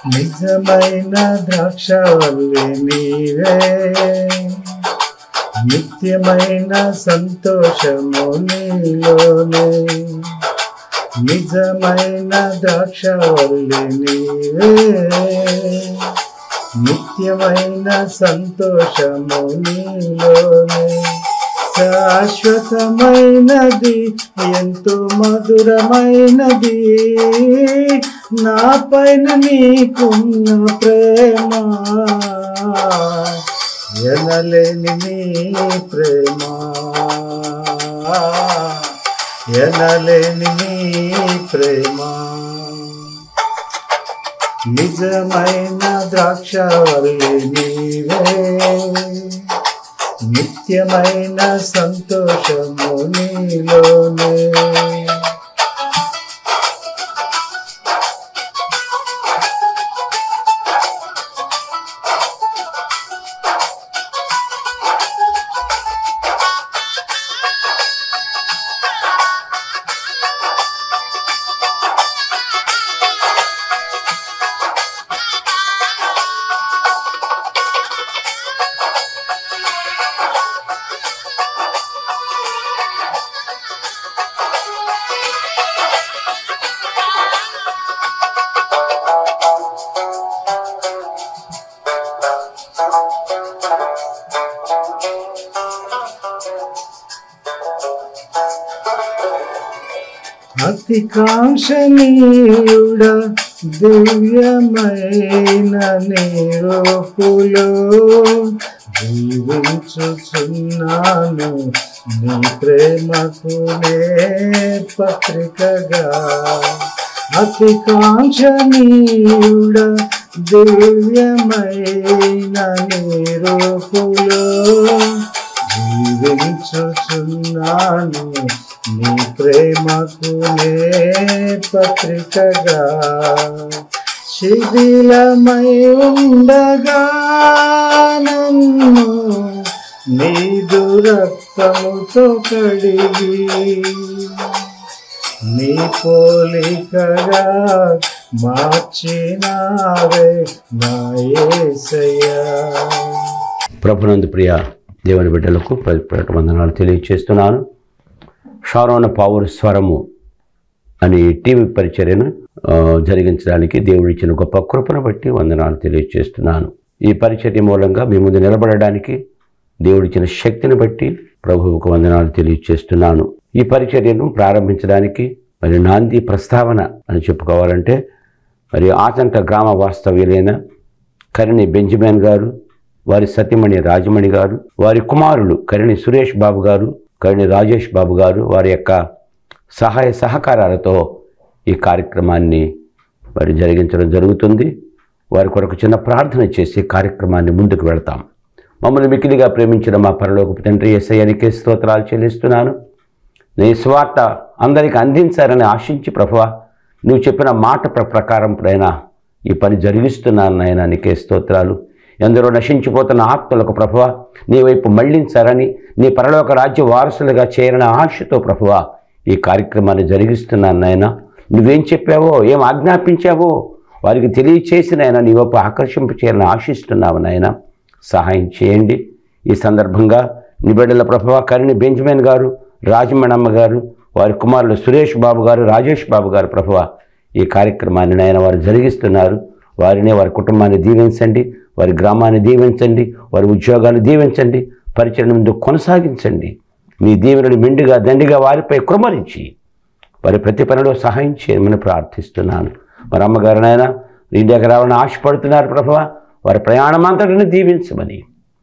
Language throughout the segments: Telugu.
నిజమైన ద్రాక్షవల్లి నీవే నిత్యమైన సంతోషము నీలోనే నిజమైన ద్రాక్షవల్లి నీవే నిత్యమైన సంతోషము నీలోనే శాశ్వతమైనది ఎంతో మధురమైనది నా పైన నీకున్న ప్రేమ ఎనలేని నీ ప్రేమ ఎనలేని నీ ప్రేమ నిజమైన ద్రాక్షవల్లి నీవే నిత్యమైన సంతోషము నీలోనే అతి కాంక్షణీయుడ దివ్యమైన నీరూపులో జీవించుచున్నాను నీ ప్రేమకు నే పత్రికగా అతి కాంక్షణీయుడ దివ్యమైన నీరూపులో జీవించుచున్నాను నీ ప్రేమకు నే పత్రికగా శిథిలమై ఉండగా నన్ను నీదు రక్తముతో కడిగి నీ పోలికగా మార్చినావే నా యేసయ్యా ప్రభునందు ప్రియ దేవుని బిడ్డలకు ప్రతి వందనాలు తెలియజేస్తున్నాను షారోన పావురు స్వరము అని టీవీ పరిచర్యను ఆ, జరిగించడానికి దేవుడు ఇచ్చిన గొప్ప కృపను బట్టి వందనాలు తెలియజేస్తున్నాను ఈ పరిచర్య మూలంగా మీ ముందు నిలబడడానికి దేవుడిచ్చిన శక్తిని బట్టి ప్రభువుకు వందనాలు తెలియజేస్తున్నాను ఈ పరిచర్యను ప్రారంభించడానికి మరి నాంది ప్రస్తావన అని చెప్పుకోవాలంటే మరి ఆచంట గ్రామ వాస్తవ్యులైన కరిణి బెంజమిన్ గారు వారి సతీమణి రాజమణి గారు వారి కుమారులు కరిణి సురేష్ బాబు గారు కరిణి రాజేష్ బాబు గారు వారి యొక్క సహాయ సహకారాలతో ఈ కార్యక్రమాన్ని మరి జరిగించడం జరుగుతుంది వారి కొరకు చిన్న ప్రార్థన చేసి కార్యక్రమాన్ని ముందుకు వెళతాం మమ్మల్ని మికిలిగా ప్రేమించిన మా పరలోకపు తండ్రి ఎస్ఐనికి స్తోత్రాలు చెల్లిస్తున్నాను నీ స్వార్థ అందరికి అందించాలని ఆశించి ప్రభువా నువ్వు చెప్పిన మాట ప్ర- ప్రకారం ప్రైనా ఈ పని జరిగిస్తున్నాను నాయన నీకే స్తోత్రాలు ఎందరో నశించిపోతున్న ఆత్మలకు ప్రభువ నీ వైపు మళ్లించారని నీ పరలోక రాజ్య వారసులుగా చేరిన ఆశతో ప్రభువ ఈ కార్యక్రమాన్ని జరిగిస్తున్నాను నాయన నువ్వేం చెప్పావో ఏం ఆజ్ఞాపించావో వారికి తెలియచేసిన ఆయన నీ వైపు ఆకర్షింప చేయాలని ఆశిస్తున్నావు నాయన సహాయం చేయండి ఈ సందర్భంగా నిబిడల ప్రభావ కరిణి బెంజమిన్ గారు రాజమణమ్మ గారు వారి కుమారులు సురేష్ బాబు గారు రాజేష్ బాబు గారు ప్రభావ ఈ కార్యక్రమాన్ని నాయన వారు జరిగిస్తున్నారు వారిని వారి కుటుంబాన్ని దీవించండి వారి గ్రామాన్ని దీవించండి వారి ఉద్యోగాన్ని దీవించండి పరిచయం ముందు కొనసాగించండి మీ దీవెనలు మెండుగా దండిగా వారిపై కృమరించి వారి ప్రతి పనిలో సహాయం చేయమని ప్రార్థిస్తున్నాను మరి అమ్మగారినైనా ఇండియాకి రావాలని ఆశపడుతున్నారు ప్రభావ వారి ప్రయాణం అంతటిని దీవించమని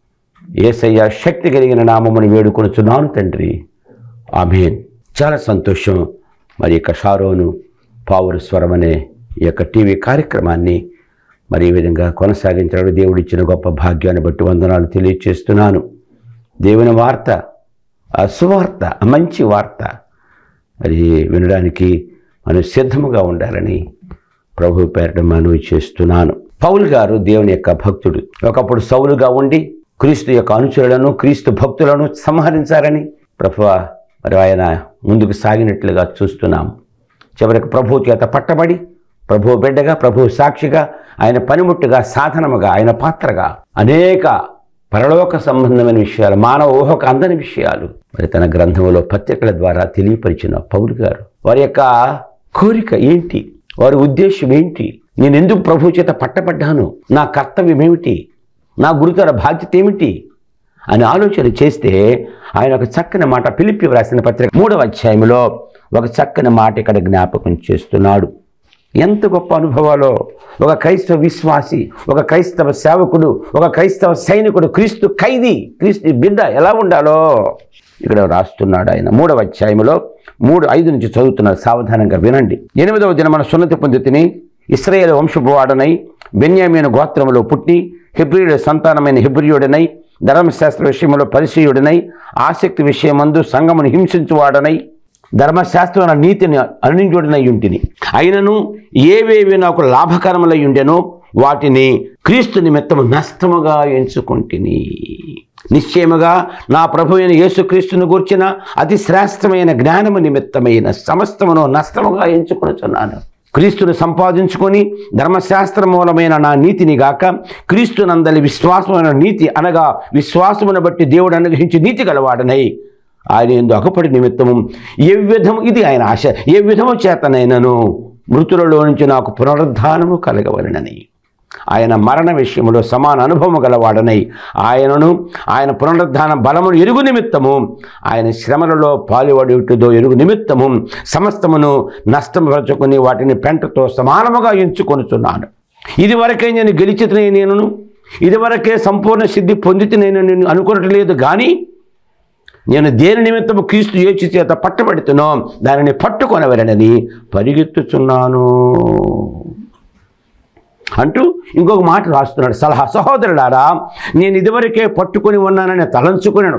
ఏసయ్య శక్తి కలిగిన నామమును వేడుకొనుచున్నాను తండ్రి ఆమెన్ చాలా సంతోషం మరి యొక్క షారోను పావురు స్వరం అనే ఈ యొక్క టీవీ కార్యక్రమాన్ని మరి ఈ విధంగా కొనసాగించడం దేవుడిచ్చిన గొప్ప భాగ్యాన్ని బట్టి వందనాలు తెలియజేస్తున్నాను దేవుని వార్త ఆ సువార్త ఆ మంచి వార్త అది వినడానికి మనం సిద్ధముగా ఉండాలని ప్రభు పేరట మనవి చేస్తున్నాను పౌలు గారు దేవుని యొక్క భక్తుడు ఒకప్పుడు సౌలుగా ఉండి క్రీస్తు యొక్క అనుచరులను క్రీస్తు భక్తులను సంహరించారని ప్రభు మరి ఆయన ముందుకు సాగినట్లుగా చూస్తున్నాం చివరికి ప్రభు చేత పట్టబడి ప్రభు బిడ్డగా ప్రభు సాక్షిగా ఆయన పనిముట్టుగా సాధనముగా ఆయన పాత్రగా అనేక పరలోక సంబంధమైన విషయాలు మానవ ఊహకు అందని విషయాలు మరి తన గ్రంథంలో పత్రికల ద్వారా తెలియపరిచిన పౌలు గారు వారి యొక్క కోరిక ఏంటి వారి ఉద్దేశం ఏంటి నేను ఎందుకు ప్రభు చేత పట్టబడ్డాను నా కర్తవ్యం ఏమిటి నా గురుతర బాధ్యత ఏమిటి అని ఆలోచన చేస్తే ఆయన ఒక చక్కని మాట పిలిపి వ్రాసిన పత్రిక మూడవ అధ్యాయంలో ఒక చక్కని మాట ఇక్కడ జ్ఞాపకం చేస్తున్నాడు ఎంత గొప్ప అనుభవాలో ఒక క్రైస్తవ విశ్వాసి ఒక క్రైస్తవ సేవకుడు ఒక క్రైస్తవ సైనికుడు క్రీస్తు ఖైదీ క్రీస్తు బిడ్డ ఎలా ఉండాలో ఇక్కడ రాస్తున్నాడు ఆయన మూడవ అధ్యాయంలో మూడు ఐదు నుంచి చదువుతున్నారు సావధానంగా వినండి ఎనిమిదవ దినమన సున్నతి పొంది తిని ఇస్రాయేల్ వంశపువాడనై బెన్యామీను గోత్రములో పుట్టి హెబ్రియుడు సంతానమైన హెబ్రియుడనై ధర్మశాస్త్ర విషయంలో పరిచయుడనై ఆసక్తి విషయమందు సంగమును హింసించువాడనై ధర్మశాస్త్రం నీతిని అనునించుడనై ఉంటిని అయినను ఏవేవి నాకు లాభకరములై ఉండెనో వాటిని క్రీస్తు నిమిత్తము నష్టముగా ఎంచుకుంటుని నిశ్చయముగా నా ప్రభు అయిన యేసుక్రీస్తును గూర్చిన అతి శ్రేష్టమైన జ్ఞానము నిమిత్తమైన సమస్తమును నష్టముగా ఎంచుకొనుచున్నాను క్రీస్తును సంపాదించుకొని ధర్మశాస్త్ర మూలమైన నా నీతిని గాక క్రీస్తునందలి విశ్వాసమైన నీతి అనగా విశ్వాసమును బట్టి దేవుడు అనుగ్రహించి నీతి గలవాడనై ఆయన ఎందు అగపడి నిమిత్తము ఏ విధము ఇది ఆయన ఆశ ఏ విధము చేతనైనను మృతులలో నుంచి నాకు పునరుద్ధానము కలగవలనని ఆయన మరణ విషయంలో సమాన అనుభవము గలవాడనై ఆయనను ఆయన పునరుద్ధాన బలమును ఎరుగు నిమిత్తము ఆయన శ్రమలలో పాలుపడుటదో ఎరుగు నిమిత్తము సమస్తమును నష్టపరచుకుని వాటిని పెంటతో సమానముగా ఎంచుకొనుచున్నాను ఇది వరకే నేను గెలిచితనే నేను ఇదివరకే సంపూర్ణ సిద్ధి పొందితే నేను అనుకునట్లేదు కానీ నేను దేని నిమిత్తము క్రీస్తు యేసు చేత పట్టబడుతున్నో దానిని పట్టుకొనవలనని పరిగెత్తుచున్నాను అంటూ ఇంకొక మాట రాస్తున్నాడు సలహా సహోదరుడారా నేను ఇదివరకే పట్టుకొని ఉన్నానని తలంచుకున్నాను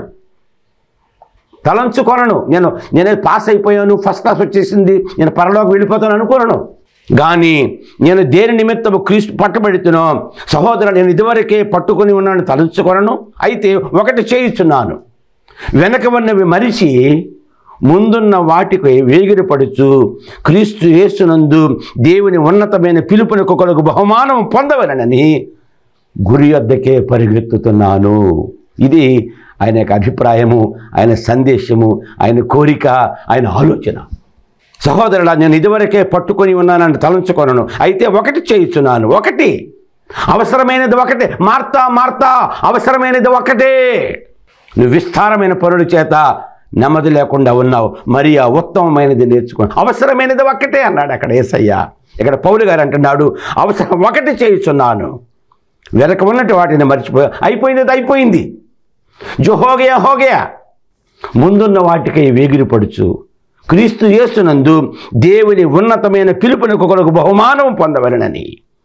తలంచుకొనను నేను నేనే పాస్ అయిపోయాను ఫస్ట్ క్లాస్ వచ్చేసింది నేను పరలోకి వెళ్ళిపోతాను అనుకోను కానీ నేను దేని నిమిత్తము క్రీస్తు పట్టబడుతునో సహోదరు నేను ఇదివరకే పట్టుకొని ఉన్నాను తలంచుకొనను అయితే ఒకటి చేయుచున్నాను వెనక ఉన్నవి మరిచి ముందున్న వాటికి వేగిరపడుచు క్రీస్తు యేసునందు దేవుని ఉన్నతమైన పిలుపునకు కొరకు బహుమానం పొందవలనని గురి వద్దకే పరిగెత్తుతున్నాను ఇది ఆయన యొక్క అభిప్రాయము ఆయన సందేశము ఆయన కోరిక ఆయన ఆలోచన సహోదరుడా నేను ఇదివరకే పట్టుకొని ఉన్నానని తలంచుకొనను అయితే ఒకటి చేయుచున్నాను ఒకటి అవసరమైనది ఒకటే మార్తా మార్తా అవసరమైనది ఒకటే నువ్వు విస్తారమైన పనుల చేత నెమ్మది లేకుండా ఉన్నావు మరి ఆ ఉత్తమమైనది నేర్చుకో అవసరమైనది ఒక్కటే అన్నాడు అక్కడ ఏసయ్య ఇక్కడ పౌలు గారు అంటున్నాడు అవసరం ఒకటి చేయుచున్నాను వెనక ఉన్నట్టు వాటిని మర్చిపోయా అయిపోయింది అయిపోయింది జో హోగయా హోగయా ముందున్న వాటికి వేగిరి పడుచు క్రీస్తు యేసునందు దేవుని ఉన్నతమైన పిలుపునకు కొరకు బహుమానం పొందవలనని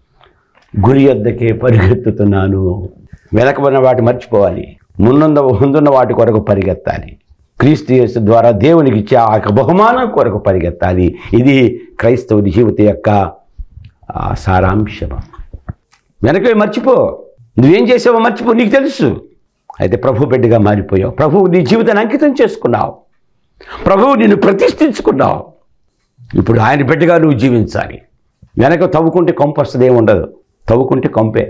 గురి వద్దకే పరిగెత్తుతున్నాను వెనకబడిన వాటి మర్చిపోవాలి ముందున్న ముందున్న వాటి కొరకు పరిగెత్తాలి క్రీస్తు యేసు ద్వారా దేవునికి ఇచ్చే ఆ యొక్క బహుమానం కొరకు పరిగెత్తాలి ఇది క్రైస్తవుడి జీవిత యొక్క ఆ, సారాంశం వెనక మర్చిపో నువ్వేం చేసావో మర్చిపో నీకు తెలుసు అయితే ప్రభు బిడ్డగా మారిపోయావు ప్రభువు నీ జీవితాన్ని అంకితం చేసుకున్నావు ప్రభువు నిన్ను ప్రతిష్ఠించుకున్నావు ఇప్పుడు ఆయన బిడ్డగా నువ్వు జీవించాలి వెనక తవ్వుకుంటే కొంప వస్తుంది ఏమి ఉండదు తవ్వుకుంటే కొంపే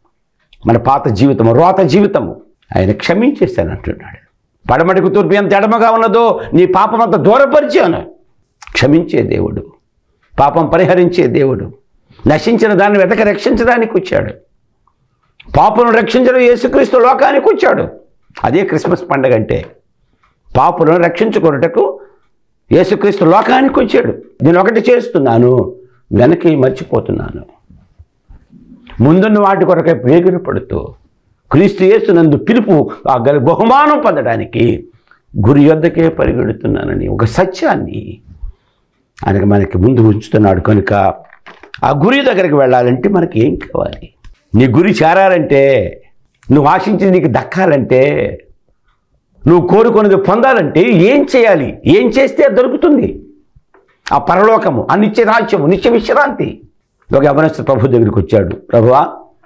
మన పాత జీవితము రోత జీవితము ఆయన క్షమించేస్తాను అంటున్నాడు పడమటికి తూర్పు ఎంత ఎడమగా ఉన్నదో నీ పాపం అంత దూరపరిచాను క్షమించే దేవుడు పాపం పరిహరించే దేవుడు నశించిన దాన్ని వెతక రక్షించడానికి వచ్చాడు పాపులను రక్షించడం యేసుక్రీస్తు లోకానికి వచ్చాడు అదే క్రిస్మస్ పండగ అంటే పాపులను రక్షించుకొనుటకు యేసుక్రీస్తు లోకానికి వచ్చాడు నేను ఒకటి చేస్తున్నాను వెనక్కి మర్చిపోతున్నాను ముందున్న వాటి కొరకై వేగిన పడుతూ క్రీస్తు యేసునందు పిలుపు ఆ గల బహుమానం పొందడానికి గురి యొద్దకే పరిగెడుతున్నానని ఒక సత్యాన్ని ఆయనకి మనకి ముందు ఉంచుతున్నాడు కనుక ఆ గురి దగ్గరికి వెళ్ళాలంటే మనకి ఏం కావాలి నీ గురి చేరాలంటే నువ్వు ఆశించింది నీకు దక్కాలంటే నువ్వు కోరుకున్నది పొందాలంటే ఏం చేయాలి ఏం చేస్తే అది దొరుకుతుంది ఆ పరలోకము ఆ నిత్య రాజ్యము నిత్య విశ్రాంతి ఒక యవనస్తు ప్రభు దగ్గరికి వచ్చాడు ప్రభువా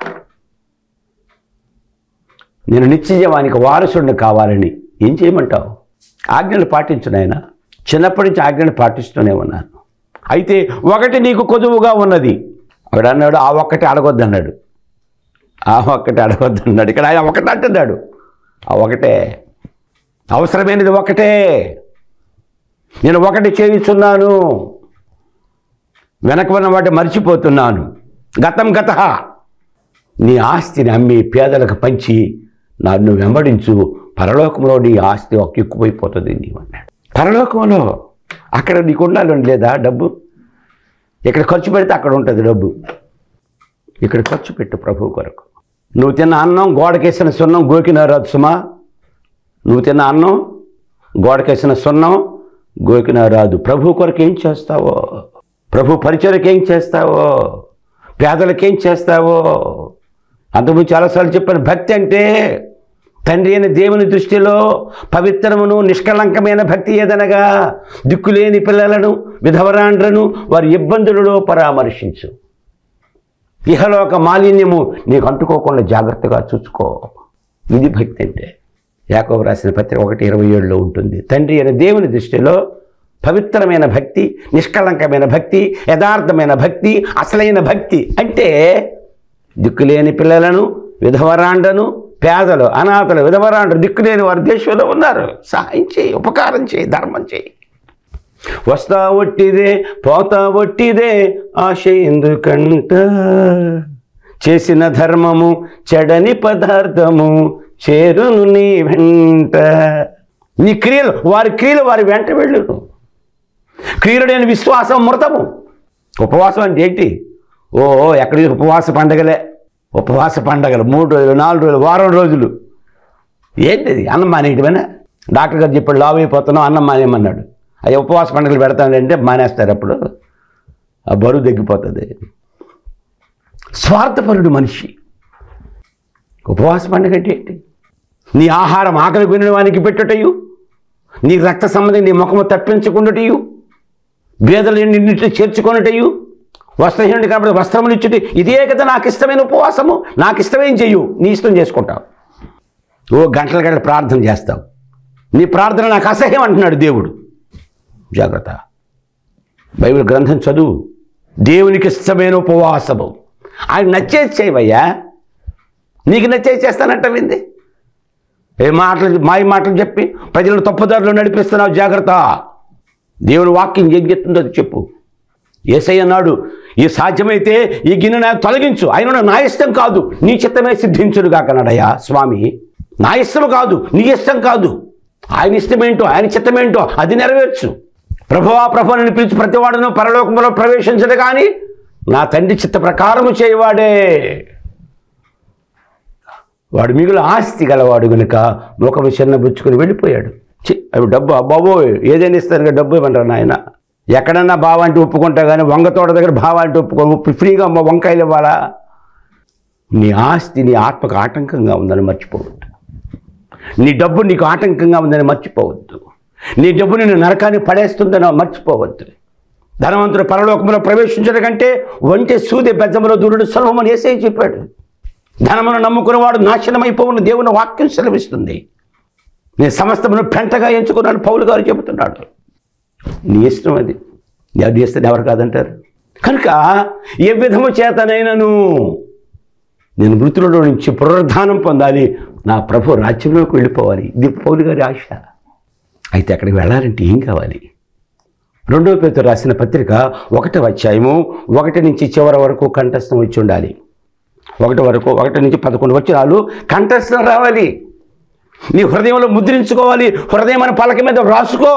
నేను నిత్యజీవానికి వారసుడిని కావాలని ఏం చేయమంటావు ఆజ్ఞలు పాటించు నాయన చిన్నప్పటి నుంచి ఆజ్ఞలు పాటిస్తూనే ఉన్నాను అయితే ఒకటి నీకు కొదువుగా ఉన్నది అక్కడ అన్నాడు ఆ ఒక్కటి అడగొద్దు అన్నాడు ఆ ఒక్కటి అడగొద్దు అన్నాడు ఇక్కడ ఆయన ఒకటి అంటున్నాడు ఆ ఒకటే అవసరమైనది ఒకటే నేను ఒకటి చేయిస్తున్నాను వెనక ఉన్న వాటి మర్చిపోతున్నాను గతం గత నీ ఆస్తిని అమ్మి పేదలకు పంచి నన్ను వెంబడించు పరలోకంలో నీ ఆస్తి ఒక ఎక్కువైపోతుంది నీవు అన్నాడు పరలోకంలో అక్కడ నీకు ఉండాలని లేదా డబ్బు ఇక్కడ ఖర్చు పెడితే అక్కడ ఉంటుంది డబ్బు ఇక్కడ ఖర్చు పెట్టు ప్రభు కొరకు నువ్వు తిన్న అన్నం గోడకేసిన సున్నం గోకిన రాదు సుమా నువ్వు తిన్న అన్నం గోడకేసిన సున్నం గోకిన రాదు ప్రభు కొరకు ఏం చేస్తావో ప్రభు పరిచయకి ఏం చేస్తావో పేదలకు ఏం చేస్తావో అంతకుముందు చాలాసార్లు చెప్పాను భక్తి అంటే తండ్రి అయిన దేవుని దృష్టిలో పవిత్రమును నిష్కలంకమైన భక్తి ఏదనగా దిక్కులేని పిల్లలను విధవరాండ్రను వారి ఇబ్బందులలో పరామర్శించు ఇహలోక మాలిన్యము నీకు అంటుకోకుండా జాగ్రత్తగా చూసుకో ఇది భక్తి అంటే యాకోబు రాసిన పత్రిక ఒకటి ఇరవై ఏడులో ఉంటుంది తండ్రి అయిన దేవుని దృష్టిలో పవిత్రమైన భక్తి నిష్కలంకమైన భక్తి యథార్థమైన భక్తి అసలైన భక్తి అంటే దిక్కులేని పిల్లలను విధవరాండను పేదలు అనాథలు విధవరాండ్రు దిక్కులేని వారి దేశంలో ఉన్నారు సహాయం చేయి ఉపకారం చేయి ధర్మం చేయి వస్తా ఒట్టిదే పోతా ఒట్టిదే ఆశ ఎందుకంట చేసిన ధర్మము చెడని పదార్థము చేరును నీ వెంట నీ క్రియలు వారి క్రియలు వారి వెంట వెళ్ళును క్రియలుడైన విశ్వాసం మృతము ఉపవాసం అంటే ఏంటి ఓ ఎక్కడి ఉపవాస పండగలే ఉపవాస పండగలు మూడు రోజులు నాలుగు రోజులు వారం రోజులు ఏంటిది అన్నం మానేయటమేనా డాక్టర్ గారు చెప్పాడు లావు అయిపోతున్నాం అన్నం మానేయమన్నాడు అవి ఉపవాస పండుగలు పెడతానంటే మానేస్తారు అప్పుడు ఆ బరువు తగ్గిపోతుంది స్వార్థపరుడు మనిషి ఉపవాస పండుగ అంటే ఏంటి నీ ఆహారం ఆకలి కొనిన వానికి పెట్టుటయు నీ రక్త సంబంధం నీ ముఖము తప్పించుకున్నటయు బేదలు నిన్నింటి చేర్చుకొనుటయు వస్త్రహీనుడి కాబట్టి వస్త్రములు ఇచ్చుటి ఇదే కదా నాకు ఇష్టమైన ఉపవాసము నాకు ఇష్టమేం చెయ్యు నీ ఇష్టం చేసుకుంటావు ఓ గంటల గంటల ప్రార్థన చేస్తావు నీ ప్రార్థన నాకు అసహ్యం అంటున్నాడు దేవుడు జాగ్రత్త బైబిల్ గ్రంథం చదువు దేవునికి ఇష్టమైన ఉపవాసము ఆయన నచ్చేది చేయవయ్యా నీకు నచ్చేది చేస్తానంటవింది ఏ మాటలు మాయ మాటలు చెప్పి ప్రజలను తప్పుదారులు నడిపిస్తున్నావు జాగ్రత్త దేవుని వాక్యం ఏం చెప్తుందో అది చెప్పు ఏసై అన్నాడు ఈ సాధ్యమైతే ఈ గిన్నె నాకు తొలగించు ఆయన నా ఇష్టం కాదు నీ చిత్తమే సిద్ధించుడు కాకన్నాడయ్యా స్వామి నా ఇష్టం కాదు నీ ఇష్టం కాదు ఆయన ఇష్టమేంటో ఆయన చిత్తమేంటో అది నెరవేర్చు ప్రభువా ప్రభు అని పిలిచి ప్రతివాడును పరలోకంలో ప్రవేశించడు కానీ నా తండ్రి చిత్త ప్రకారము చేయవాడే వాడు మిగులు ఆస్తి గలవాడు గనుక ముఖము చిన్నబుచ్చుకుని వెళ్ళిపోయాడు చి అవి డబ్బు బాబోయ్ ఏదైనా ఇస్తారు కదా డబ్బు ఇవ్వమంటారు నాయన ఎక్కడన్నా బావ అంటే ఒప్పుకుంటా కానీ వంగ తోట దగ్గర బావ అంటే ఒప్పుకో ఉప్పు ఫ్రీగా అమ్మ వంకాయలు ఇవ్వాలా నీ ఆస్తి నీ ఆత్మకు ఆటంకంగా ఉందని మర్చిపోవద్దు నీ డబ్బు నీకు ఆటంకంగా ఉందని మర్చిపోవద్దు నీ డబ్బు నిన్ను నరకాన్ని పడేస్తుందని మర్చిపోవద్దు ధనవంతుడు పరలోకంలో ప్రవేశించడం కంటే వంటి సూది బెజ్జములో దూరుడు సులభమని ఏసై చెప్పాడు ధనమును నమ్ముకునేవాడు నాశనమైపోవును దేవుని వాక్యం సెలవిస్తుంది నేను సమస్తమును పెంటగా ఎంచుకున్నాను పౌలు గారు చెబుతున్నాడు నీ ఇష్టం అది ఎవరు చేస్తే ఎవరు కాదంటారు కనుక ఏ విధము చేతనైనను నేను మృతులలో నుంచి పునరుద్ధానం పొందాలి నా ప్రభు రాజ్యంలోకి వెళ్ళిపోవాలి ఇది పౌలు గారి ఆశ అయితే అక్కడికి వెళ్ళాలంటే ఏం కావాలి రెండో పేరుతో రాసిన పత్రిక ఒకటో అధ్యాయము ఒకటి నుంచి చివరి వరకు కంఠస్థం వచ్చి ఉండాలి ఒకటి వరకు ఒకటి నుంచి పదకొండు వచ్చినాలు కంఠస్థం రావాలి నీ హృదయంలో ముద్రించుకోవాలి హృదయం అని పలక మీద రాసుకో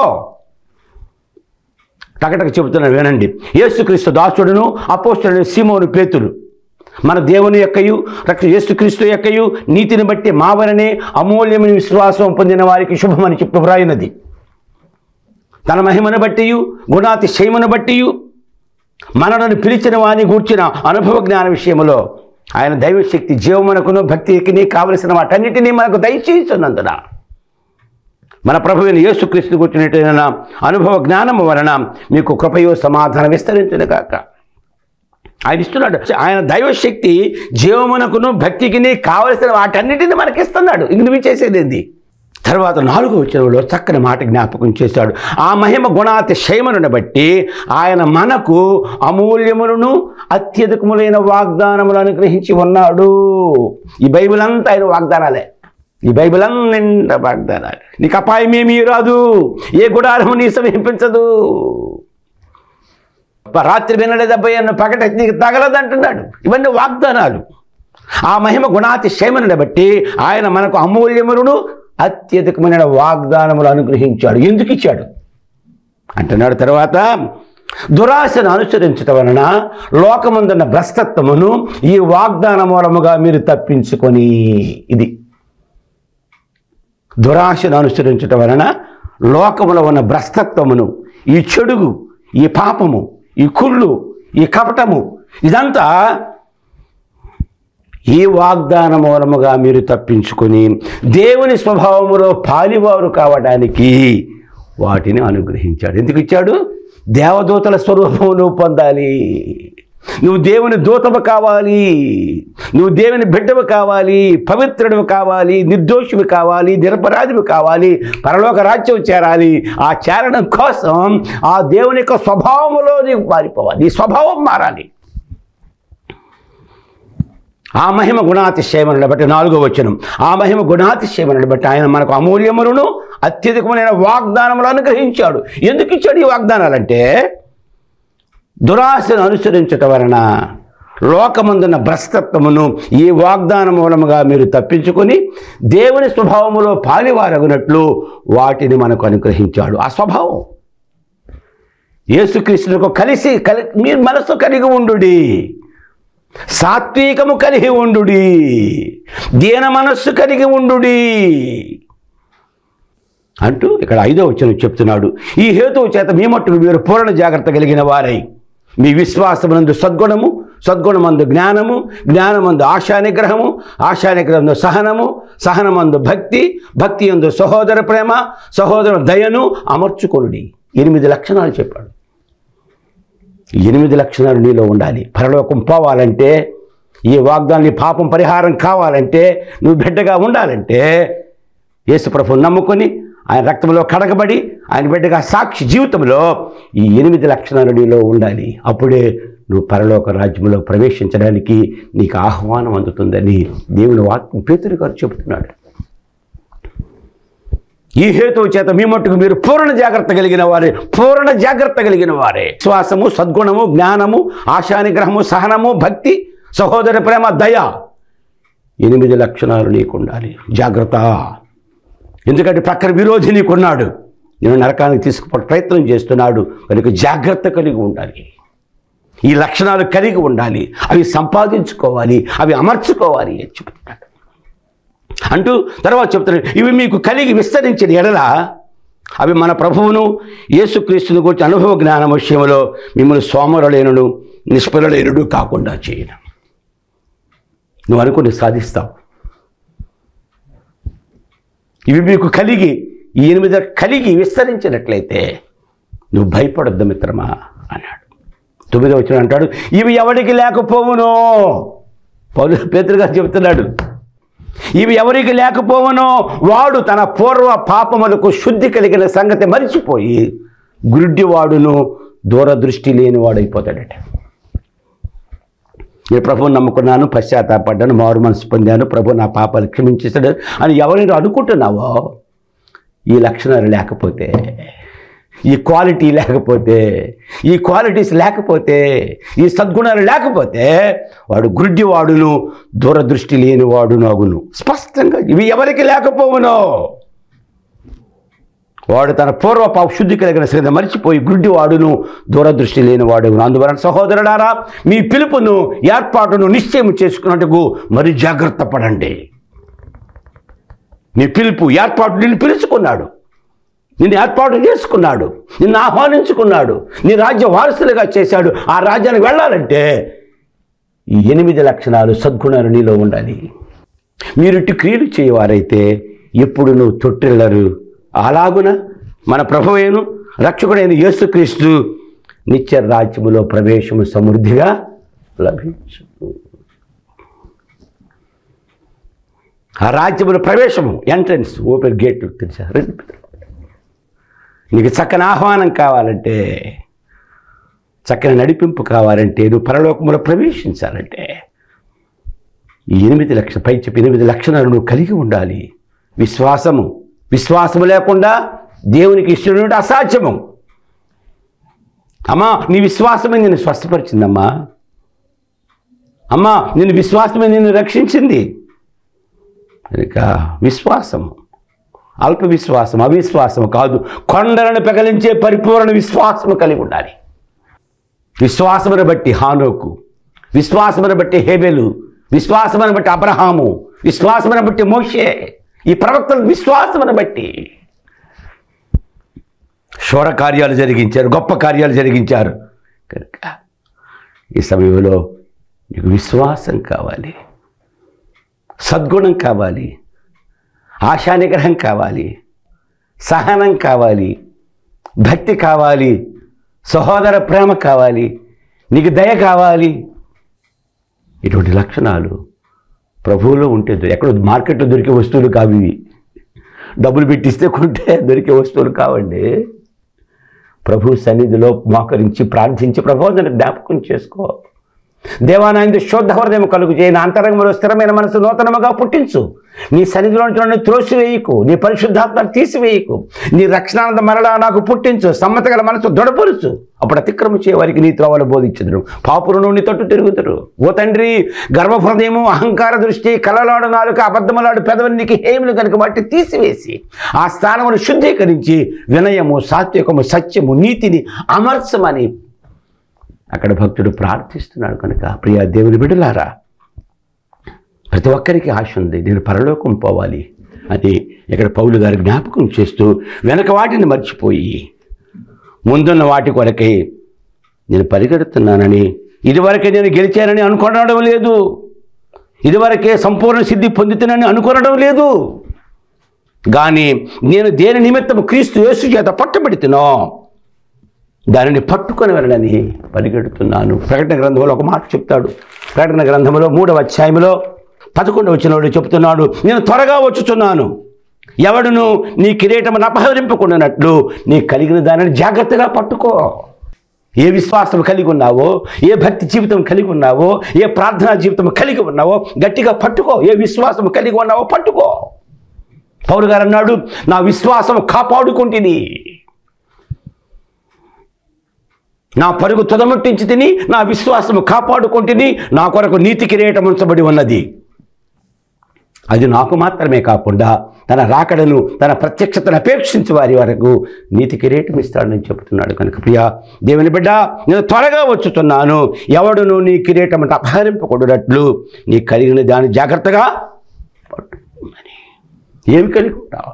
టకటక చెబుతున్నాను వినండి యేసుక్రీస్తు దాసుడును అపోస్తుడైన సీమోను పేతులు మన దేవుని యొక్కయు రక్ష యేసుక్రీస్తు యొక్కయు నీతిని బట్టి మావననే అమూల్యమైన విశ్వాసం పొందిన వారికి శుభమని చెప్పి వ్రాయినది తన మహిమను బట్టియు గుణాతిశయమును బట్టియు మనలను పిలిచిన వాని గూర్చిన అనుభవ జ్ఞాన విషయములో ఆయన దైవశక్తి జీవమునకును భక్తికి కావలసిన వాటన్నిటినీ మనకు దయచేస్తున్నందున మన ప్రభువుని యేసుక్రీస్తు కూర్చున్నట్టు అనుభవ జ్ఞానము వలన మీకు కృపయో సమాధానం విస్తరించును కాక ఆయన ఇస్తున్నాడు ఆయన దైవశక్తి జీవమునకును భక్తికి కావలసిన వాటన్నిటిని మనకి ఇస్తున్నాడు ఇంక నువ్వు చేసేది ఏంది తర్వాత నాలుగో వచనంలో చక్కని మాట జ్ఞాపకం చేశాడు ఆ మహిమ గుణాతిశయములను బట్టి ఆయన మనకు అమూల్యములను అత్యధికములైన వాగ్దానములు అనుగ్రహించి ఉన్నాడు ఈ బైబిల్ అంతా ఆయన వాగ్దానాలే ఈ బైబిల్ నిండా వాగ్దానాలు నీకు అపాయం ఏమీ రాదు ఏ గుడారము నీ సమీపించదు రాత్రి వినలేదబ్బాయి అన్న పగట నీకు తగలదంటున్నాడు ఇవన్నీ వాగ్దానాలు ఆ మహిమ గుణాతిశయమును బట్టి ఆయన మనకు అమూల్యములను అత్యధికమైన వాగ్దానములు అనుగ్రహించాడు ఎందుకు ఇచ్చాడు అంటున్నాడు తర్వాత దురాశను అనుసరించటం వలన లోకముందున్న భ్రష్టత్వమును ఈ వాగ్దాన మూలముగా మీరు తప్పించుకొని ఇది దురాశను అనుసరించటం వలన లోకములో ఉన్న భ్రష్టత్వమును ఈ చెడుగు ఈ పాపము ఈ కుళ్ళు ఈ కపటము ఇదంతా ఈ వాగ్దాన మూలముగా మీరు తప్పించుకొని దేవుని స్వభావములో పాలివారు కావడానికి వాటిని అనుగ్రహించాడు ఎందుకు ఇచ్చాడు దేవదూతల స్వరూపము నువ్వు పొందాలి నువ్వు దేవుని దూతము కావాలి నువ్వు దేవుని బిడ్డవు కావాలి పవిత్రుడు కావాలి నిర్దోషివి కావాలి నిరపరాధివి కావాలి పరలోక రాజ్యం చేరాలి ఆ చేరడం కోసం ఆ దేవుని యొక్క స్వభావములో నీకు మారిపోవాలి నీ స్వభావం మారాలి ఆ మహిమ గుణాతిశయములను బట్టి నాలుగో వచనం ఆ మహిమ గుణాతిశయములను బట్టి ఆయన మనకు అమూల్యములను అత్యధికమైన వాగ్దానములు అనుగ్రహించాడు ఎందుకు ఇచ్చాడు ఈ వాగ్దానాలంటే దురాశను అనుసరించటం వలన లోకమందున్న భ్రష్టత్వమును ఈ వాగ్దాన మూలముగా మీరు తప్పించుకొని దేవుని స్వభావములో పాలివారగునట్లు వాటిని మనకు అనుగ్రహించాడు ఆ స్వభావం యేసుక్రీస్తులకు కలిసి కలి మీరు మనసు కలిగి ఉండుడి సాత్వికము కలిగి ఉండుడి దీన మనస్సు కలిగి ఉండుడి అంటూ ఇక్కడ ఐదో వచనం చెప్తున్నాడు ఈ హేతువు చేత మీ మట్టుకు మీరు పూర్ణ జాగ్రత్త కలిగిన వారై మీ విశ్వాసమునందు సద్గుణము సద్గుణమందు జ్ఞానము జ్ఞానమందు ఆశానిగ్రహము ఆశానిగ్రహందు సహనము సహనమందు భక్తి భక్తి ఎందు సహోదర ప్రేమ సహోదర దయను అమర్చుకొనుడి ఎనిమిది లక్షణాలు చెప్పాడు ఈ ఎనిమిది లక్షణాలు నీలో ఉండాలి పరలోకం పోవాలంటే ఈ వాగ్దాన్ని పాపం పరిహారం కావాలంటే నువ్వు బిడ్డగా ఉండాలంటే యేసుప్రభు నమ్ముకొని ఆయన రక్తంలో కడగబడి ఆయన బిడ్డగా సాక్షి జీవితంలో ఈ ఎనిమిది లక్షణాలు నీలో ఉండాలి అప్పుడే నువ్వు పరలోక రాజ్యంలో ప్రవేశించడానికి నీకు ఆహ్వానం అందుతుందని దేవుని వాక్యం పేతురు గారు చెబుతున్నాడు ఈ హేతువు చేత మీ మట్టుకు మీరు పూర్ణ జాగ్రత్త కలిగిన వారే పూర్ణ జాగ్రత్త కలిగిన వారే శ్వాసము సద్గుణము జ్ఞానము ఆశానిగ్రహము సహనము భక్తి సహోదర ప్రేమ దయ ఎనిమిది లక్షణాలు నీకు ఉండాలి జాగ్రత్త ఎందుకంటే ప్రక్కన విరోధి నీకున్నాడు నేను నరకానికి తీసుకుపో ప్రయత్నం చేస్తున్నాడు కనుక జాగ్రత్త కలిగి ఉండాలి ఈ లక్షణాలు కలిగి ఉండాలి అవి సంపాదించుకోవాలి అవి అమర్చుకోవాలి అని చెప్తున్నాడు అంటూ తర్వాత చెప్తున్నాడు ఇవి మీకు కలిగి విస్తరించిన ఎడల అవి మన ప్రభువును యేసుక్రీస్తుని గురించి అనుభవ జ్ఞానం విషయంలో మిమ్మల్ని సోమరులేనుడు నిష్ఫలలేనుడు కాకుండా చేయను నువ్వు అనుకుని సాధిస్తావు ఇవి మీకు కలిగి ఈ ఎనిమిది కలిగి విస్తరించినట్లయితే నువ్వు భయపడొద్దు మిత్రమా అన్నాడు తొమ్మిదో వచ్చిన అంటాడు ఇవి ఎవరికి లేకపోవునో పౌలు పేతురుగా చెబుతున్నాడు ఇవి ఎవరికి లేకపోవనో వాడు తన పూర్వ పాపములకు శుద్ధి కలిగిన సంగతి మరిచిపోయి గురుడ్డివాడును దూరదృష్టి లేని వాడైపోతాడట నేను ప్రభువుని నమ్ముకున్నాను పశ్చాత్తాపడ్డాను మారు మనసు పొందాను ప్రభు నా పాపాలు క్షమించేశాడు అని ఎవరైనా అనుకుంటున్నావో ఈ లక్షణాలు లేకపోతే ఈ క్వాలిటీ లేకపోతే ఈ క్వాలిటీస్ లేకపోతే ఈ సద్గుణాలు లేకపోతే వాడు గుడ్డివాడును దూరదృష్టి లేని వాడును అగును స్పష్టంగా ఇవి ఎవరికి లేకపోవునో వాడు తన పూర్వ పాప శుద్ధి కలిగిన శ్రద్ధ మరిచిపోయి గుడ్డి వాడును దూరదృష్టి లేని వాడు అందువలన సహోదరుడారా మీ పిలుపును ఏర్పాటును నిశ్చయం చేసుకున్నట్టుకు మరి జాగ్రత్త పడండి నీ పిలుపు ఏర్పాటు నిన్ను పిలుచుకున్నాడు నిన్ను ఏర్పాటు చేసుకున్నాడు నిన్ను ఆహ్వానించుకున్నాడు నీ రాజ్య వారసులుగా చేశాడు ఆ రాజ్యానికి వెళ్ళాలంటే ఈ ఎనిమిది లక్షణాలు సద్గుణాలు నీలో ఉండాలి మీరిట్టి క్రియలు చేయవారైతే ఎప్పుడు నువ్వు తొట్టిల్లరు అలాగున మన ప్రభువేను రక్షకుడైన యేసుక్రీస్తు నిత్య రాజ్యములో ప్రవేశము సమృద్ధిగా లభించు ఆ రాజ్యముల ప్రవేశము ఎంట్రన్స్ ఓపెన్ గేట్ తెలుసా రండి నీకు చక్కని ఆహ్వానం కావాలంటే చక్కని నడిపింపు కావాలంటే నువ్వు పరలోకములో ప్రవేశించాలంటే ఈ ఎనిమిది లక్ష పై చెప్పి ఎనిమిది లక్షణాలు నువ్వు కలిగి ఉండాలి విశ్వాసము విశ్వాసము లేకుండా దేవునికి ఇష్టం అసాధ్యము అమ్మా నీ విశ్వాసమే నేను స్వస్థపరిచిందమ్మా అమ్మా నేను విశ్వాసమే నిన్ను రక్షించింది కనుక విశ్వాసము అల్ప విశ్వాసం అవిశ్వాసం కాదు కొండలను పెకలించే పరిపూర్ణ విశ్వాసము కలిగి ఉండాలి విశ్వాసమును బట్టి హానోకు విశ్వాసమును బట్టి హేబెలు విశ్వాసమును బట్టి అబ్రహాము విశ్వాసమును బట్టి మోషే ఈ ప్రవక్తలు విశ్వాసమును బట్టి శోర కార్యాలు జరిగించారు గొప్ప కార్యాలు జరిగించారు కనుక ఈ సమయంలో నీకు విశ్వాసం కావాలి సద్గుణం కావాలి ఆశానిగ్రహం కావాలి సహనం కావాలి భక్తి కావాలి సహోదర ప్రేమ కావాలి నీకు దయ కావాలి ఇటువంటి లక్షణాలు ప్రభువులో ఉంటే దొ- ఎక్కడో మార్కెట్లో దొరికే వస్తువులు కావు ఇవి డబ్బులు పెట్టిస్తే కొంటే దొరికే వస్తువులు కావండి ప్రభు సన్నిధిలో మోకరించి ప్రార్థించి ప్రబోధన జ్ఞాపకం చేసుకో దేవానాయందు శుద్ధ హృదయం కలుగు చేయి నా అంతరంగంలో స్థిరమైన మనసు నూతనముగా పుట్టించు నీ సన్నిధిలో నన్ను త్రోసివేయకు నీ పరిశుద్ధాత్మ తీసివేయకు నీ రక్షణానంద మరలా నాకు పుట్టించు సమ్మతగల మనసు దొడపరుచు అప్పుడు అతిక్రమ చేయవారికి నీ త్రోవలు బోధించదురు పాపురును నీ తట్టు తిరుగుతురు ఓ తండ్రి గర్వహృదయము అహంకార దృష్టి కలలాడు నాలుక అబద్ధములాడు పెదవనికి హేములు కనుక వాటి తీసివేసి ఆ స్థానమును శుద్ధీకరించి వినయము సాత్వికము సత్యము నీతిని అమర్చమని అక్కడ భక్తుడు ప్రార్థిస్తున్నాడు కనుక ప్రియ దేవుని బిడ్డలారా ప్రతి ఒక్కరికి ఆశ ఉంది నేను పరలోకం పోవాలి అని ఇక్కడ పౌలు గారు జ్ఞాపకం చేస్తూ వెనక వాటిని మర్చిపోయి ముందున్న వాటి కొరకై నేను పరిగెడుతున్నానని ఇదివరకే నేను గెలిచానని అనుకోవడం లేదు ఇదివరకే సంపూర్ణ సిద్ధి పొందుతున్నానని అనుకోవడం లేదు కానీ నేను దేని నిమిత్తం క్రీస్తు యేసు చేత పట్టబెడుతున్నా దానిని పట్టుకొని వెళ్ళని పరిగెడుతున్నాను ప్రకటన గ్రంథంలో ఒక మాట చెప్తాడు ప్రకటన గ్రంథంలో మూడవ అధ్యాయంలో పదకొండవ వచ్చినవాడు చెప్తున్నాడు నేను త్వరగా వచ్చుచున్నాను ఎవడును నీ కిరీటమును అపహరింపకుండానట్లు నీ కలిగిన దానిని జాగ్రత్తగా పట్టుకో ఏ విశ్వాసం కలిగి ఉన్నావో ఏ భక్తి జీవితం కలిగి ఉన్నావో ఏ ప్రార్థనా జీవితం కలిగి ఉన్నావో గట్టిగా పట్టుకో ఏ విశ్వాసం కలిగి ఉన్నావో పట్టుకో పౌరు గారు అన్నాడు నా విశ్వాసం కాపాడుకుంటుంది నా పరుగు తుదముట్టించి తిని నా విశ్వాసము కాపాడుకుంటుని నా కొరకు నీతి కిరీటం ఉంచబడి ఉన్నది అది నాకు మాత్రమే కాకుండా తన రాకడను తన ప్రత్యక్షతను అపేక్షించే వారి వరకు నీతి కిరీటం ఇస్తాడని చెబుతున్నాడు కనుక ప్రియా దేవుని బిడ్డ నేను త్వరగా వచ్చుతున్నాను ఎవడును నీ కిరీటం అంటే అపహరింపకూడనట్లు నీ కలిగిన దాన్ని జాగ్రత్తగా పట్టుకోమని ఏమి కలిగి ఉంటావు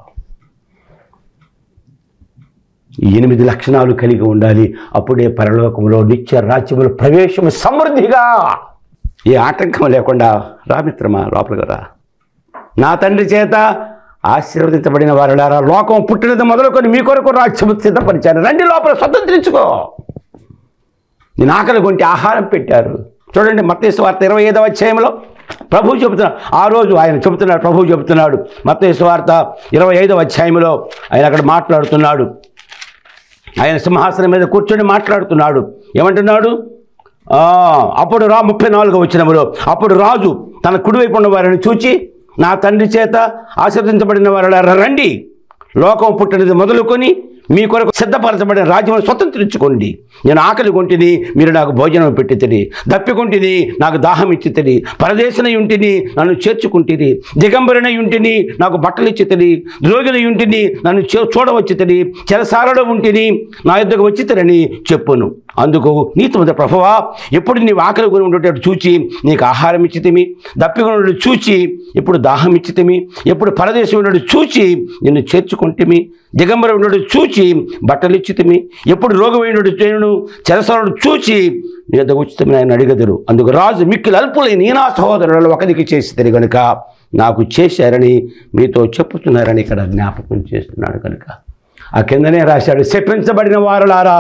ఈ ఎనిమిది లక్షణాలు కలిగి ఉండాలి అప్పుడే పరలోకంలో నిత్య రాజ్యముల ప్రవేశము సమృద్ధిగా ఏ ఆటంకం లేకుండా రా మిత్రమా లోపలికి రా నా తండ్రి చేత ఆశీర్వదించబడిన వారులారా లోకం పుట్టినది మొదలుకొని మీ కొరకు రాజ్యము సిద్ధపరిచారు రండి లోపల స్వతంత్రించుకో నేను ఆకలి కొంటే ఆహారం పెట్టారు చూడండి మత్తేసు వార్త ఇరవై ఐదవ అధ్యాయంలో ప్రభు చెబుతున్నాడు ఆ రోజు ఆయన చెబుతున్నాడు ప్రభు చెబుతున్నాడు మత్తేసు వార్త ఇరవై ఐదవ అధ్యాయంలో ఆయన అక్కడ మాట్లాడుతున్నాడు ఆయన సింహాసనం మీద కూర్చొని మాట్లాడుతున్నాడు ఏమంటున్నాడు ఆ, అప్పుడు రా ముప్పై నాలుగో వచ్చినములో అప్పుడు రాజు తన కుడివైపు ఉన్న వారిని చూచి నా తండ్రి చేత ఆశీర్వదించబడిన వారు రండి లోకం పుట్టినది మొదలుకొని మీ కొరకు సిద్ధపరచబడిన రాజ్యం స్వతంత్రించుకోండి నేను ఆకలి కొంటిని మీరు నాకు భోజనం పెట్టితిరి దప్పికొంటిని నాకు దాహం ఇచ్చితిరి పరదేశన ఉంటిని నన్ను చేర్చుకుంటిరి దిగంబరిన ఉంటిని నాకు బట్టలు ఇచ్చితిరి ద్రోగిన ఉంటిని నన్ను చూ- చూడవచ్చితిరి చెరసాలలో ఉంటిని నా యుద్ధకు వచ్చితిరని చెప్పును అందుకు నీతి మీద ప్రభువా ఎప్పుడు నీవు ఆకలి కొని ఉండేటట్టు చూచి నీకు ఆహారం ఇచ్చితిమి దప్పికొని ఉండేటట్టు చూచి ఎప్పుడు దాహం ఇచ్చితిమి ఎప్పుడు పరదేశం ఉండేటట్టు చూచి నిన్ను చేర్చుకుంటేమి దిగంబర ఉండేటట్టు చూచి బట్టలు ఇచ్చితిమి ఎప్పుడు రోగమైనట్టు చేయను చెరసాలను చూచి నీ వద్దకు ఉచితమని ఆయన అడిగదురు అందుకు రాజు మిక్కిలు అల్పులైన ఈ నా సహోదరులలో ఒకరికి చేసి కనుక నాకు చేశారని మీతో చెప్పుతున్నారని ఇక్కడ జ్ఞాపకం చేస్తున్నాడు కనుక ఆ కిందనే రాశాడు శపించబడిన వారులారా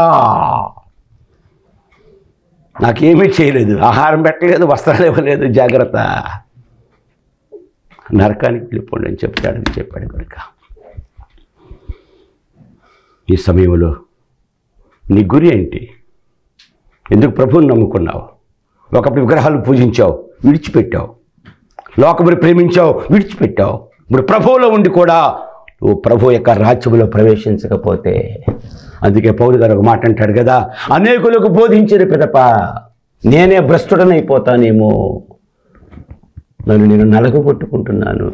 నాకేమీ చేయలేదు ఆహారం పెట్టలేదు వస్త్రాలు ఇవ్వలేదు జాగ్రత్త నరకానికి వెళ్ళిపోండి అని చెప్తాడు అని చెప్పాడు కనుక ఈ సమయంలో నీ గురి ఏంటి ఎందుకు ప్రభువుని నమ్ముకున్నావు ఒకప్పుడు విగ్రహాలు పూజించావు విడిచిపెట్టావు లోకముని ప్రేమించావు విడిచిపెట్టావు ఇప్పుడు ప్రభువులో ఉండి కూడా నువ్వు ప్రభు యొక్క రాజ్యంలో ప్రవేశించకపోతే అందుకే పౌరు గారు ఒక మాట అంటాడు కదా అనేకులకు బోధించిన పిదప నేనే భ్రష్టుడనైపోతానేమో నన్ను నేను నలగొట్టుకుంటున్నాను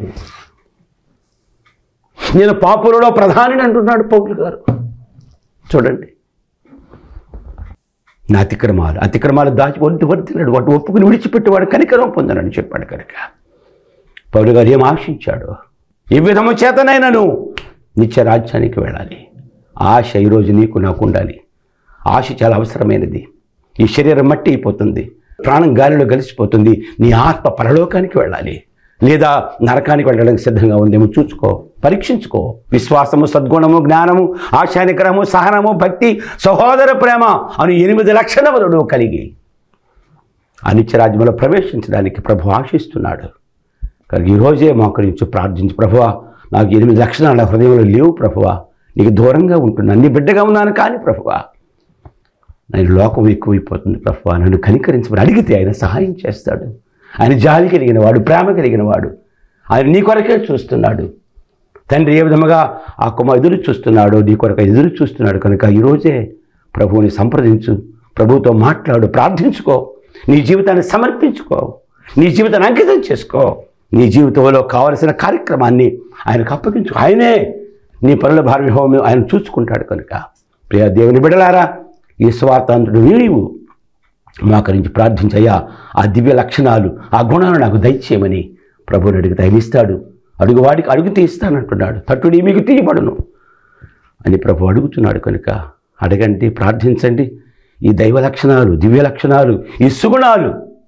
నేను పాపులలో ప్రధానిని అంటున్నాడు పౌరులు గారు చూడండి నా అతిక్రమాలు అతిక్రమాలు దాచి వద్దు వర్తిల్లాడు వాటి ఒప్పుకుని విడిచిపెట్టేవాడు కనికరం పొందనని చెప్పాడు కనుక పౌరు గారు ఏం ఆశించాడు ఏ విధము చేతనైనను నిత్య రాజ్యానికి వెళ్ళాలి ఆశ ఈరోజు నీకు నాకు ఉండాలి ఆశ చాలా అవసరమైనది ఈ శరీరం మట్టి అయిపోతుంది ప్రాణం గాలిలో కలిసిపోతుంది నీ ఆత్మ పరలోకానికి వెళ్ళాలి లేదా నరకానికి వెళ్ళడానికి సిద్ధంగా ఉందేమో చూసుకో పరీక్షించుకో విశ్వాసము సద్గుణము జ్ఞానము ఆశానికరము సహనము భక్తి సహోదర ప్రేమ అని ఎనిమిది లక్షణములను కలిగి అనిత్యరాజ్యంలో ప్రవేశించడానికి ప్రభు ఆశిస్తున్నాడు కనుక ఈరోజే మోకరించి ప్రార్థించి ప్రభువా నాకు ఎనిమిది లక్షణాలు నా హృదయంలో లేవు ప్రభువా నీకు దూరంగా ఉంటున్నా నీ బిడ్డగా ఉన్నాను కానీ ప్రభువా నేను లోకం ఎక్కువైపోతుంది ప్రభువా నన్ను కనికరించమని అడిగితే ఆయన సహాయం చేస్తాడు ఆయన జాలి కలిగిన వాడు ప్రేమ కలిగిన వాడు ఆయన నీ కొరకే చూస్తున్నాడు తండ్రి ఏ విధముగా ఆ కుమ ఎదురు చూస్తున్నాడో నీ కొరకు ఎదురు చూస్తున్నాడు కనుక ఈరోజే ప్రభువుని సంప్రదించు ప్రభువుతో మాట్లాడు ప్రార్థించుకో నీ జీవితాన్ని సమర్పించుకో నీ జీవితాన్ని అంకితం చేసుకో నీ జీవితంలో కావలసిన కార్యక్రమాన్ని ఆయనకు అప్పగించు ఆయనే నీ పనుల భార్య హోమం ఆయన చూసుకుంటాడు కనుక ప్రియ దేవుని బిడలారా ఈ స్వాతంత్రుడు వీడివు మోకరించి ప్రార్థించయ్యా ఆ దివ్య లక్షణాలు ఆ గుణాలు నాకు దయచేయమని ప్రభుని అడిగితే ఆయన ఇస్తాడు అడుగువాడికి అడుగుతూ ఇస్తానంటున్నాడు తట్టుడి మీకు తీయబడును అని ప్రభు అడుగుతున్నాడు కనుక అడగండి ప్రార్థించండి ఈ దైవ లక్షణాలు దివ్య లక్షణాలు ఈ సుగుణాలు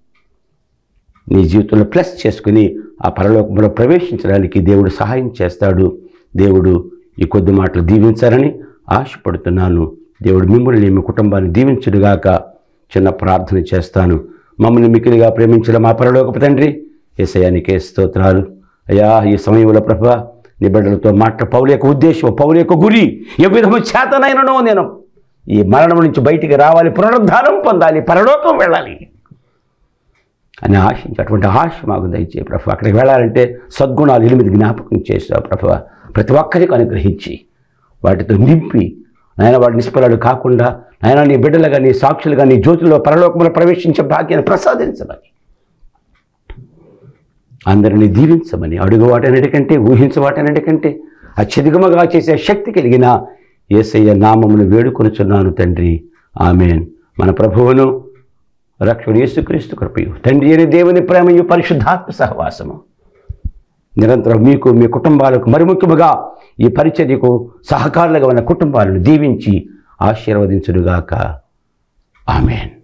నీ జీవితంలో ప్లస్ చేసుకుని ఆ పరలోకంలో ప్రవేశించడానికి దేవుడు సహాయం చేస్తాడు దేవుడు ఈ కొద్ది మాటలు దీవించాలని ఆశపడుతున్నాను దేవుడు మిమ్మల్ని మీ కుటుంబాన్ని దీవించుడుగాక చిన్న ప్రార్థన చేస్తాను మమ్మల్ని మిక్కిలిగా ప్రేమించిన మా పరలోకపు తండ్రి ఏసయానికే స్తోత్రాలు అయ్యా ఈ సమయంలో ప్రభ నీ బిడ్డలతో మాట పౌల యొక్క ఉద్దేశం పౌల యొక్క గురి ఏ విధము చేతనైననో నేను ఈ మరణం నుంచి బయటికి రావాలి పునరుద్ధానం పొందాలి పరలోకం వెళ్ళాలి అని ఆశించి అటువంటి ఆశ మాకు దయచే ప్రభు అక్కడికి వెళ్ళాలంటే సద్గుణాలు ఎనిమిది జ్ఞాపకం చేసావు ప్రభు ప్రతి ఒక్కరికి అనుగ్రహించి వాటితో నింపి నాయన వాడి నిష్ఫలాలు కాకుండా నాయన నీ బిడ్డలుగా నీ సాక్షులుగా నీ జ్యోతిలో పరలోకంలో ప్రవేశించే భాగ్యాన్ని ప్రసాదించమని అందరినీ దీవించమని అడుగు వాటన్నిటికంటే ఊహించ వాటన్నిటికంటే అత్యధికముగా చేసే శక్తి కలిగిన ఏసయ్య నామమును వేడుకొనుచున్నాను తండ్రి ఆమెన్ మన ప్రభువును రక్షణ యేసుక్రీస్తు కృపయు తండ్రి అయిన దేవుని ప్రేమయు పరిశుద్ధాత్మ సహవాసము నిరంతరం మీకు మీ కుటుంబాలకు మరి ముఖ్యముగా ఈ పరిచర్యకు సహకారులుగా ఉన్న కుటుంబాలను దీవించి ఆశీర్వదించుడుగాక ఆమెన్